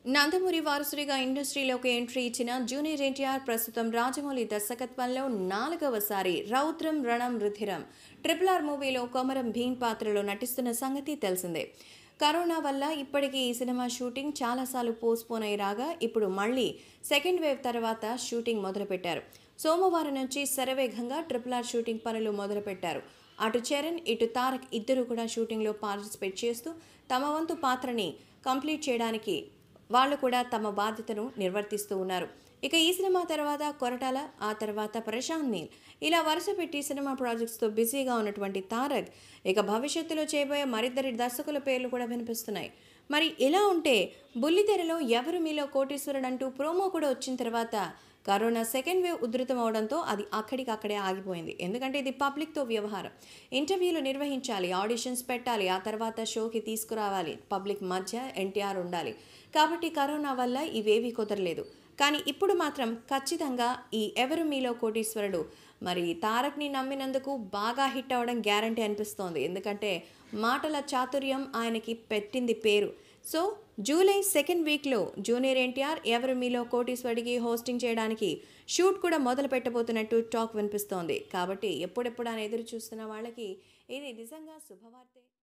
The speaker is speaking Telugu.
నందమూరి వారసుడిగా ఇండస్ట్రీలోకి ఎంట్రీ ఇచ్చిన జూనియర్ ఎన్టీఆర్ ప్రస్తుతం రాజమౌళి దర్శకత్వంలో నాలుగవసారి రౌద్రం రణం రుధిరం ట్రిపుల్ ఆర్ మూవీలో కొమరం భీమ్ పాత్రలో నటిస్తున్న సంగతి తెలిసిందే కరోనా వల్ల ఇప్పటికీ ఈ సినిమా షూటింగ్ చాలాసార్లు పోస్ట్పోన్ అయి రాగా ఇప్పుడు మళ్ళీ సెకండ్ వేవ్ తర్వాత షూటింగ్ మొదలుపెట్టారు సోమవారం నుంచి శరవేగంగా ట్రిపుల్ ఆర్ షూటింగ్ పనులు మొదలుపెట్టారు అటు చరణ్ ఇటు తారక్ ఇద్దరు కూడా షూటింగ్లో పార్టిసిపేట్ చేస్తూ తమ వంతు పాత్రని కంప్లీట్ చేయడానికి వాళ్ళు కూడా తమ బాధ్యతను నిర్వర్తిస్తూ ఉన్నారు ఇక ఈ సినిమా తర్వాత కొరటాల ఆ తర్వాత ప్రశాంత్ నీల్ ఇలా వరుస పెట్టి సినిమా ప్రాజెక్ట్స్తో బిజీగా ఉన్నటువంటి తారక్ ఇక భవిష్యత్తులో చేయబోయే మరిద్దరి దర్శకుల పేర్లు కూడా వినిపిస్తున్నాయి మరి ఇలా ఉంటే బుల్లితెరలో ఎవరు మీలో కోటీశ్వరుడు అంటూ ప్రోమో కూడా వచ్చిన తర్వాత కరోనా సెకండ్ వేవ్ ఉధృతం అవడంతో అది అక్కడికక్కడే ఆగిపోయింది ఎందుకంటే ఇది పబ్లిక్తో వ్యవహారం ఇంటర్వ్యూలు నిర్వహించాలి ఆడిషన్స్ పెట్టాలి ఆ తర్వాత షోకి తీసుకురావాలి పబ్లిక్ మధ్య ఎన్టీఆర్ ఉండాలి కాబట్టి కరోనా వల్ల ఇవేవీ కుదరలేదు కానీ ఇప్పుడు మాత్రం ఖచ్చితంగా ఈ ఎవరు మీలో కోటీశ్వరుడు మరి తారక్ని నమ్మినందుకు బాగా హిట్ అవ్వడం గ్యారంటీ అనిపిస్తోంది ఎందుకంటే మాటల చాతుర్యం ఆయనకి పెట్టింది పేరు సో జూలై సెకండ్ వీక్లో జూనియర్ ఎన్టీఆర్ ఎవరు మీలో కోటీశ్వరుడికి హోస్టింగ్ చేయడానికి షూట్ కూడా మొదలు పెట్టబోతున్నట్టు టాక్ వినిపిస్తోంది కాబట్టి ఎప్పుడెప్పుడు అని ఎదురు చూస్తున్న వాళ్ళకి ఇది నిజంగా శుభవార్తే